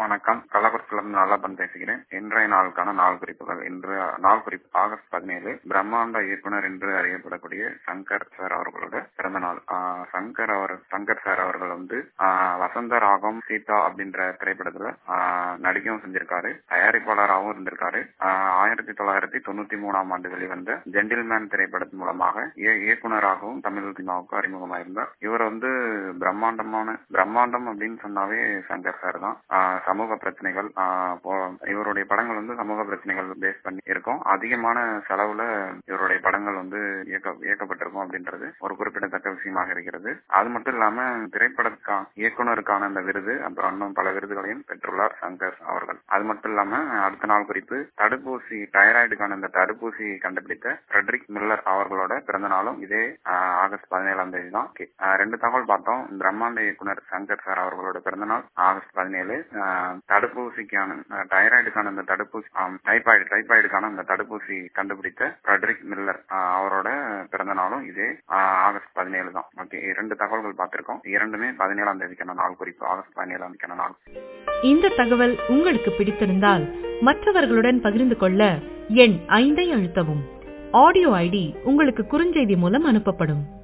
வணக்கம் கள்ளக்குறிச்சியிலிருந்து நல்லப்பன் பேசுகிறேன் இன்றைய நாளுக்கான நாள் குறிப்புகள் இன்று நாள் குறிப்பு ஆகஸ்ட் பதினேழு பிரம்மாண்ட இயக்குனர் என்று அறியப்படக்கூடிய சங்கர் சார் அவர்களோட பிறந்த நாள் ஆஹ் சங்கர் அவர் சங்கர் சார் அவர்கள் வந்து ஆஹ் வசந்த ராகம் சீதா அப்படின்ற திரைப்படத்துல ஆஹ் நடிக்கவும் செஞ்சிருக்காரு தயாரிப்பாளராகவும் இருந்திருக்காரு ஆஹ் ஆயிரத்தி தொள்ளாயிரத்தி தொண்ணூத்தி மூணாம் ஆண்டு வெளிவந்த ஜென்டில்மேன் திரைப்படத்தின் மூலமாக இய- இயக்குனராகவும் தமிழ் சினிமாவுக்கு அறிமுகமாயிருந்தார் இவர் வந்து பிரம்மாண்டமான பிரம்மாண்டம் அப்படின்னு சொன்னாவே சங்கர் சார் தான் ஆஹ் சமூக பிரச்சனைகள் ஆஹ் போ- இவருடைய படங்கள் வந்து சமூக பிரச்சனைகள் பேஸ் பண்ணி இருக்கும் அதிகமான செலவுல இவருடைய படங்கள் வந்து இயக்க இயக்கப்பட்டிருக்கும் அப்படின்றது ஒரு குறிப்பிடத்தக்க விஷயமாக இருக்கிறது அது மட்டும் இல்லாம திரைப்படக்கா இயக்குனருக்கான அந்த விருது அப்புறம் இன்னும் பல விருதுகளையும் பெற்றுள்ளார் சங்கர் அவர்கள் அது மட்டும் இல்லாம அடுத்த நாள் குறிப்பு தடுப்பூசி தைராய்டுக்கான இந்த தடுப்பூசி கண்டுபிடித்த ஃப்ரெட்ரிக் மில்லர் அவர்களோட பிறந்த நாளும் இதே ஆஹ், ஆகஸ்ட் பதினேழாம் தேதி தான் Okay. ஆஹ், ரெண்டு தகவல் பார்த்தோம் பிரம்மாண்ட இயக்குனர் சங்கர் சார் அவர்களோட பிறந்த நாள் ஆகஸ்ட் பதினேழு ஆஹ், தடுப்பூசிக்கான ஆஹ், தைராய்டுக்கான இந்த தடுப்பூசி டைபாய்டு டைபாய்டுக்கான அந்த தடுப்பூசி கண்டுபிடித்த ஃப்ரெட்ரிக் மில்லர் ஆஹ், அவரோட பிறந்த நாளும் இதே ஆஹ், ஆகஸ்ட் பதினேழு தான் ஓகே இரண்டு தகவல்கள் பார்த்திருக்கோம் இரண்டுமே பதினேழாம் தேதிக்கான நாள் குறிப்பு ஆகஸ்ட் பதினேழாம் தேதிக்கான நாள் இந்த தகவல் உங்களுக்கு பிடித்திருந்தால் மற்றவர்களுடன் பகிர்ந்து கொள்ள எண் ஐந்தை அழுத்தவும் ஆடியோ ஐடி உங்களுக்கு குறுஞ்செய்தி மூலம் அனுப்பப்படும்